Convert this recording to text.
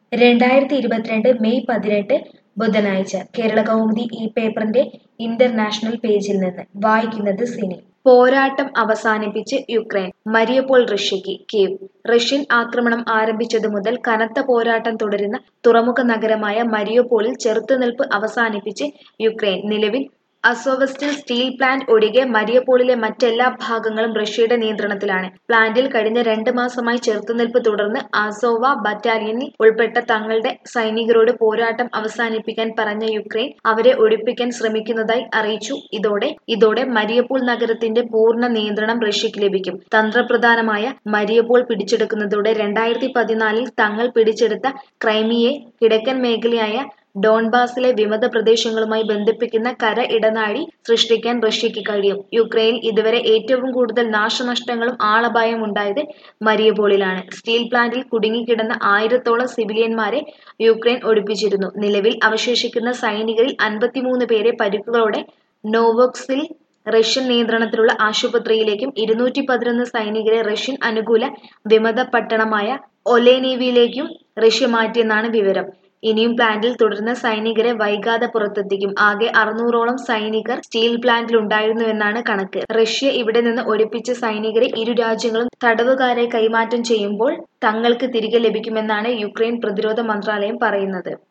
രണ്ടായിരത്തി ഇരുപത്തിരണ്ട് മെയ് പതിനെട്ട് ബുധനാഴ്ച കേരളകൗമുദി ഈ പേപ്പറിന്റെ ഇന്റർനാഷണൽ പേജിൽ നിന്ന് വായിക്കുന്നത് സിനി പോരാട്ടം അവസാനിപ്പിച്ച് യുക്രൈൻ മരിയപ്പോൾ റഷ്യയ്ക്ക് കീവ് റഷ്യൻ ആക്രമണം ആരംഭിച്ചതു മുതൽ കനത്ത പോരാട്ടം തുടരുന്ന തുറമുഖ നഗരമായ മരിയോപോളിൽ ചെറുത്തുനിൽപ്പ് അവസാനിപ്പിച്ച് യുക്രൈൻ നിലവിൽ അസോവസ്റ്റിൽ സ്റ്റീൽ പ്ലാന്റ് ഒഴികെ മരിയപോളിലെ മറ്റെല്ലാ ഭാഗങ്ങളും റഷ്യയുടെ നിയന്ത്രണത്തിലാണ് പ്ലാന്റിൽ കഴിഞ്ഞ രണ്ട് മാസമായി ചെറുത്തുനിൽപ്പ് തുടർന്ന് അസോവ ബറ്റാലിയനിൽ ഉൾപ്പെട്ട തങ്ങളുടെ സൈനികരോട് പോരാട്ടം അവസാനിപ്പിക്കാൻ പറഞ്ഞ യുക്രൈൻ അവരെ ഒഴിപ്പിക്കാൻ ശ്രമിക്കുന്നതായി അറിയിച്ചു ഇതോടെ ഇതോടെ മരിയപോൾ നഗരത്തിന്റെ പൂർണ്ണ നിയന്ത്രണം റഷ്യയ്ക്ക് ലഭിക്കും തന്ത്രപ്രധാനമായ മരിയപോൾ പിടിച്ചെടുക്കുന്നതോടെ രണ്ടായിരത്തി പതിനാലിൽ തങ്ങൾ പിടിച്ചെടുത്ത ക്രൈമിയെ കിഴക്കൻ മേഖലയായ ഡോൺബാസിലെ വിമത പ്രദേശങ്ങളുമായി ബന്ധിപ്പിക്കുന്ന കര ഇടനാഴി സൃഷ്ടിക്കാൻ റഷ്യയ്ക്ക് കഴിയും യുക്രൈനിൽ ഇതുവരെ ഏറ്റവും കൂടുതൽ നാശനഷ്ടങ്ങളും ആളപായവും ഉണ്ടായത് മരിയപോളിലാണ് സ്റ്റീൽ പ്ലാന്റിൽ കുടുങ്ങിക്കിടന്ന ആയിരത്തോളം സിവിലിയന്മാരെ യുക്രൈൻ ഒഴിപ്പിച്ചിരുന്നു നിലവിൽ അവശേഷിക്കുന്ന സൈനികരിൽ അൻപത്തിമൂന്ന് പേരെ പരിക്കുകളോടെ നോവോക്സിൽ റഷ്യൻ നിയന്ത്രണത്തിലുള്ള ആശുപത്രിയിലേക്കും ഇരുന്നൂറ്റി പതിനൊന്ന് സൈനികരെ റഷ്യൻ അനുകൂല വിമത പട്ടണമായ ഒലേനീവിയിലേക്കും റഷ്യ മാറ്റിയെന്നാണ് വിവരം ഇനിയും പ്ലാന്റിൽ തുടരുന്ന സൈനികരെ വൈകാതെ പുറത്തെത്തിക്കും ആകെ അറുന്നൂറോളം സൈനികർ സ്റ്റീൽ പ്ലാന്റിൽ ഉണ്ടായിരുന്നുവെന്നാണ് കണക്ക് റഷ്യ ഇവിടെ നിന്ന് ഒഴിപ്പിച്ച സൈനികരെ ഇരു രാജ്യങ്ങളും തടവുകാരെ കൈമാറ്റം ചെയ്യുമ്പോൾ തങ്ങൾക്ക് തിരികെ ലഭിക്കുമെന്നാണ് യുക്രൈൻ പ്രതിരോധ മന്ത്രാലയം പറയുന്നത്